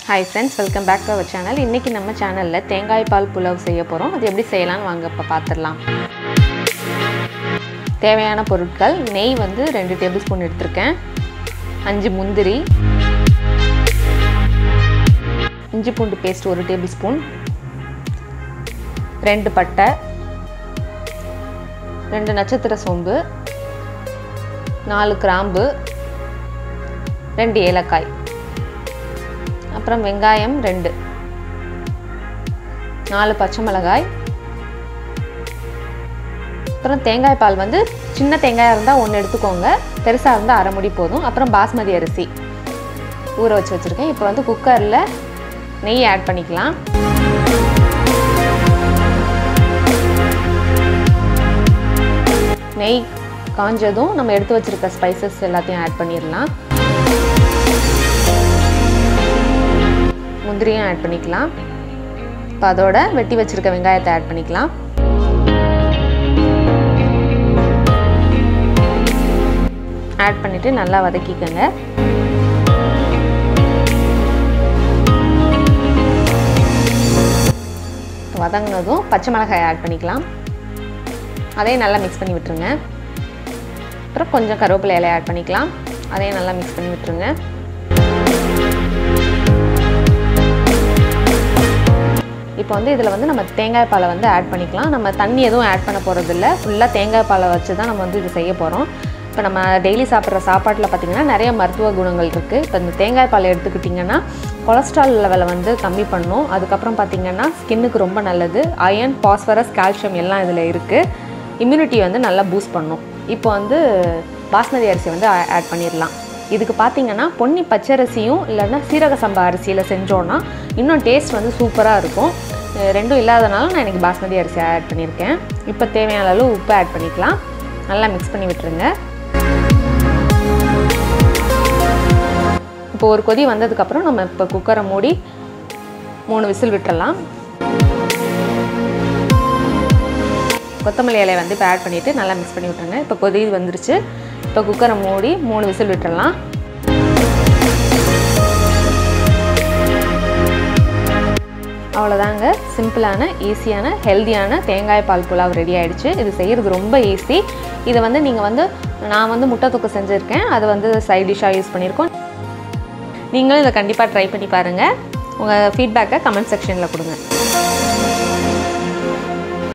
hi friends welcome back to our channel இன்றைக்கி நம்ம சேனலில் தேங்காய் பால் புலாவ் செய்ய போகிறோம் அது எப்படி செய்யலாம்னு வாங்க இப்போ பார்த்துடலாம் தேவையான பொருட்கள் நெய் வந்து ரெண்டு டேபிள் ஸ்பூன் எடுத்திருக்கேன் அஞ்சு முந்திரி இஞ்சி பூண்டு பேஸ்ட் ஒரு டேபிள் ஸ்பூன் ரெண்டு பட்டை ரெண்டு நட்சத்திர சோம்பு நாலு கிராம்பு ரெண்டு ஏலக்காய் அப்புறம் வெங்காயம் ரெண்டு நாலு பச்சை மிளகாய் அப்புறம் தேங்காய் பால் வந்து சின்ன தேங்காயாக இருந்தால் ஒன்று எடுத்துக்கோங்க பெருசாக இருந்தால் அரை முடி போதும் அப்புறம் பாஸ்மதி அரிசி ஊற வச்சு வச்சுருக்கேன் இப்போ வந்து குக்கரில் நெய் ஆட் பண்ணிக்கலாம் நெய் காஞ்சதும் நம்ம எடுத்து வச்சுருக்க ஸ்பைசஸ் எல்லாத்தையும் ஆட் பண்ணிடலாம் முந்திரியும் ஆட் பண்ணிக்கலாம் இப்போ அதோட வெட்டி வச்சுருக்க வெங்காயத்தை ஆட் பண்ணிக்கலாம் ஆட் பண்ணிவிட்டு நல்லா வதக்கிக்கோங்க வதங்கினதும் பச்சை மிளகாய் ஆட் பண்ணிக்கலாம் அதையும் நல்லா மிக்ஸ் பண்ணி விட்டுருங்க அப்புறம் கொஞ்சம் கருவேப்பிலை இலையை ஆட் பண்ணிக்கலாம் அதையும் நல்லா மிக்ஸ் பண்ணி விட்டுருங்க இப்போ வந்து இதில் வந்து நம்ம தேங்காய் பாலை வந்து ஆட் பண்ணிக்கலாம் நம்ம தண்ணி எதுவும் ஆட் பண்ண போகிறதில்ல ஃபுல்லாக தேங்காய் பாலை வச்சு தான் நம்ம வந்து இது செய்ய போகிறோம் இப்போ நம்ம டெய்லி சாப்பிட்ற சாப்பாட்டில் பார்த்திங்கன்னா நிறைய மருத்துவ குணங்கள் இருக்குது இப்போ இந்த தேங்காய் பாலை எடுத்துக்கிட்டிங்கன்னா கொலஸ்ட்ரால் லெவலை வந்து கம்மி பண்ணும் அதுக்கப்புறம் பார்த்திங்கன்னா ஸ்கின்னுக்கு ரொம்ப நல்லது அயன் பாஸ்பரஸ் கால்சியம் எல்லாம் இதில் இருக்குது இம்யூனிட்டி வந்து நல்லா பூஸ்ட் பண்ணும் இப்போ வந்து பாஸ்மதி அரிசி வந்து ஆட் பண்ணிடலாம் இதுக்கு பார்த்தீங்கன்னா பொன்னி பச்சரிசியும் இல்லைன்னா சீரக சம்பா அரிசியில் செஞ்சோன்னா இன்னும் டேஸ்ட் வந்து சூப்பராக இருக்கும் ரெண்டும் இல்லாதனால நான் எனக்கு பாஸ்மதி அரிசி ஆட் பண்ணியிருக்கேன் இப்போ தேவையான அளவு உப்பு ஆட் பண்ணிக்கலாம் நல்லா மிக்ஸ் பண்ணி விட்டுருங்க இப்போ ஒரு கொதி வந்ததுக்கப்புறம் நம்ம இப்போ குக்கரை மூடி மூணு விசில் விட்டுறலாம் கொத்தமல்லி இலையை வந்து இப்போ ஆட் பண்ணிவிட்டு நல்லா மிக்ஸ் பண்ணி விட்டுருங்க இப்போ கொதி வந்துருச்சு இப்போ குக்கரை மூடி மூணு விசில் விட்டுறலாம் அவ்வளோதாங்க சிம்பிளான ஈஸியான ஹெல்த்தியான தேங்காய் பால் புலாவ் ரெடி ஆகிடுச்சு இது செய்கிறது ரொம்ப ஈஸி இதை வந்து நீங்கள் வந்து நான் வந்து முட்டை தொக்கு செஞ்சுருக்கேன் அது வந்து சைட் டிஷ்ஷாக யூஸ் பண்ணியிருக்கோம் நீங்களும் இதை கண்டிப்பாக ட்ரை பண்ணி பாருங்கள் உங்கள் ஃபீட்பேக்கை கமெண்ட் செக்ஷனில் கொடுங்க